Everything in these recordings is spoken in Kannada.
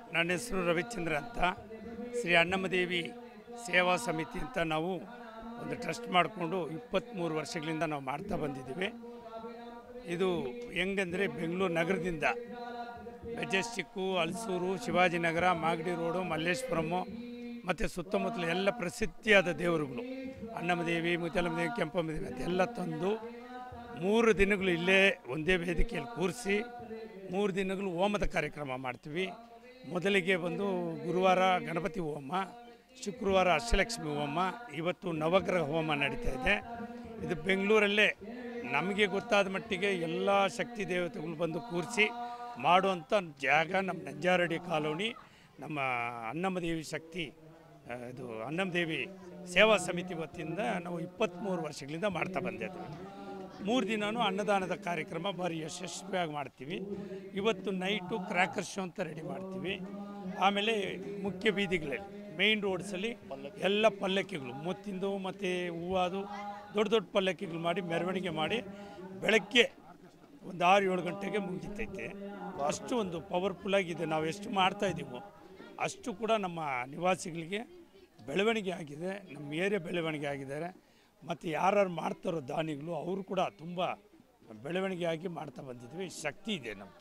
ನನ್ನ ಹೆಸರು ರವಿಚಂದ್ರ ಅಂತ ಶ್ರೀ ಅಣ್ಣಮ್ಮದೇವಿ ಸೇವಾ ಸಮಿತಿ ಅಂತ ನಾವು ಒಂದು ಟ್ರಸ್ಟ್ ಮಾಡಿಕೊಂಡು ಇಪ್ಪತ್ತ್ಮೂರು ವರ್ಷಗಳಿಂದ ನಾವು ಮಾಡ್ತಾ ಬಂದಿದ್ದೀವಿ ಇದು ಹೆಂಗಂದರೆ ಬೆಂಗಳೂರು ನಗರದಿಂದ ಮೆಜೆಸ್ಟಿಕ್ಕು ಹಲಸೂರು ಶಿವಾಜಿನಗರ ಮಾಗಡಿ ರೋಡು ಮಲ್ಲೇಶ್ವರಮ್ಮು ಮತ್ತು ಸುತ್ತಮುತ್ತಲ ಎಲ್ಲ ಪ್ರಸಿದ್ಧಿಯಾದ ದೇವರುಗಳು ಅನ್ನಮದೇವಿ ಮುತ್ತಲಮದೇವಿ ಕೆಂಪಮ್ಮದೇವಿ ಅಂತೆಲ್ಲ ತಂದು ಮೂರು ದಿನಗಳು ಇಲ್ಲೇ ಒಂದೇ ವೇದಿಕೆಯಲ್ಲಿ ಕೂರಿಸಿ ಮೂರು ದಿನಗಳು ಹೋಮದ ಕಾರ್ಯಕ್ರಮ ಮಾಡ್ತೀವಿ ಮೊದಲಿಗೆ ಬಂದು ಗುರುವಾರ ಗಣಪತಿ ಹೋಮ ಶುಕ್ರವಾರ ಅಷ್ಟಲಕ್ಷ್ಮಿ ಹೋಮ ಇವತ್ತು ನವಗ್ರಹ ಹೋಮ ನಡೀತಾ ಇದೆ ಇದು ಬೆಂಗಳೂರಲ್ಲೇ ನಮಗೆ ಗೊತ್ತಾದ ಮಟ್ಟಿಗೆ ಎಲ್ಲ ಶಕ್ತಿ ದೇವತೆಗಳು ಬಂದು ಕೂರಿಸಿ ಮಾಡುವಂಥ ಜಾಗ ನಮ್ಮ ನಂಜಾರಡಿ ಕಾಲೋನಿ ನಮ್ಮ ಅನ್ನಮದೇವಿ ಶಕ್ತಿ ಆ, ಇದು ಅನ್ನಮದೇವಿ ಸೇವಾ ಸಮಿತಿ ವತಿಯಿಂದ ನಾವು ಇಪ್ಪತ್ತ್ಮೂರು ವರ್ಷಗಳಿಂದ ಮಾಡ್ತಾ ಬಂದಿದ್ದೀವಿ ಮೂರು ದಿನವೂ ಅನ್ನದಾನದ ಕಾರ್ಯಕ್ರಮ ಭಾರಿ ಯಶಸ್ವಿಯಾಗಿ ಮಾಡ್ತೀವಿ ಇವತ್ತು ನೈಟು ಕ್ರ್ಯಾಕರ್ ಶೋ ಅಂತ ರೆಡಿ ಮಾಡ್ತೀವಿ ಆಮೇಲೆ ಮುಖ್ಯ ಬೀದಿಗಳಲ್ಲಿ ಮೇಯ್ನ್ ರೋಡ್ಸಲ್ಲಿ ಎಲ್ಲ ಪಲ್ಲಕ್ಕಿಗಳು ಮುತ್ತಿಂದು ಮತ್ತು ಹೂವಾದು ದೊಡ್ಡ ದೊಡ್ಡ ಪಲ್ಲಕ್ಕಿಗಳು ಮಾಡಿ ಮೆರವಣಿಗೆ ಮಾಡಿ ಬೆಳಗ್ಗೆ ಒಂದು ಆರು ಏಳು ಗಂಟೆಗೆ ಮುಗಿತೈತೆ ಅಷ್ಟು ಒಂದು ಪವರ್ಫುಲ್ ಆಗಿದೆ ನಾವು ಎಷ್ಟು ಮಾಡ್ತಾ ಇದ್ದೀವೋ ಅಷ್ಟು ಕೂಡ ನಮ್ಮ ನಿವಾಸಿಗಳಿಗೆ ಬೆಳವಣಿಗೆ ಆಗಿದೆ ನಮ್ಮ ಏರಿಯಾ ಬೆಳವಣಿಗೆ ಆಗಿದ್ದಾರೆ ಮತ್ತು ಯಾರ್ಯಾರು ಮಾಡ್ತಾರೋ ದಾನಿಗಳು ಅವರು ಕೂಡ ತುಂಬ ಬೆಳವಣಿಗೆ ಆಗಿ ಮಾಡ್ತಾ ಬಂದಿದ್ವಿ ಶಕ್ತಿ ಇದೆ ನಮ್ಮದು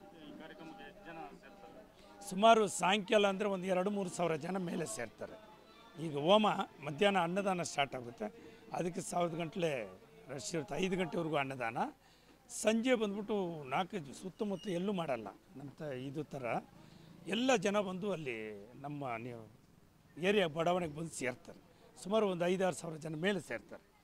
ಸುಮಾರು ಸಾಯಂಕಾಲ ಅಂದರೆ ಒಂದು ಎರಡು ಮೂರು ಸಾವಿರ ಜನ ಮೇಲೆ ಸೇರ್ತಾರೆ ಈಗ ಹೋಮ ಮಧ್ಯಾಹ್ನ ಅನ್ನದಾನ ಸ್ಟಾರ್ಟ್ ಆಗುತ್ತೆ ಅದಕ್ಕೆ ಸಾವಿರದ ಗಂಟಲೆ ರಶ್ ಇರುತ್ತೆ ಐದು ಗಂಟೆವರೆಗೂ ಅನ್ನದಾನ ಸಂಜೆ ಬಂದ್ಬಿಟ್ಟು ನಾಲ್ಕು ಸುತ್ತಮುತ್ತ ಎಲ್ಲೂ ಮಾಡಲ್ಲ ನಮ್ಮ ತ ಇದು ಥರ ಎಲ್ಲ ಜನ ಬಂದು ಅಲ್ಲಿ ನಮ್ಮ ನೀವು ಏರಿಯಾ ಬಡಾವಣೆಗೆ ಬಂದು ಸೇರ್ತಾರೆ ಸುಮಾರು ಒಂದು ಐದಾರು ಸಾವಿರ ಜನ ಮೇಲೆ ಸೇರ್ತಾರೆ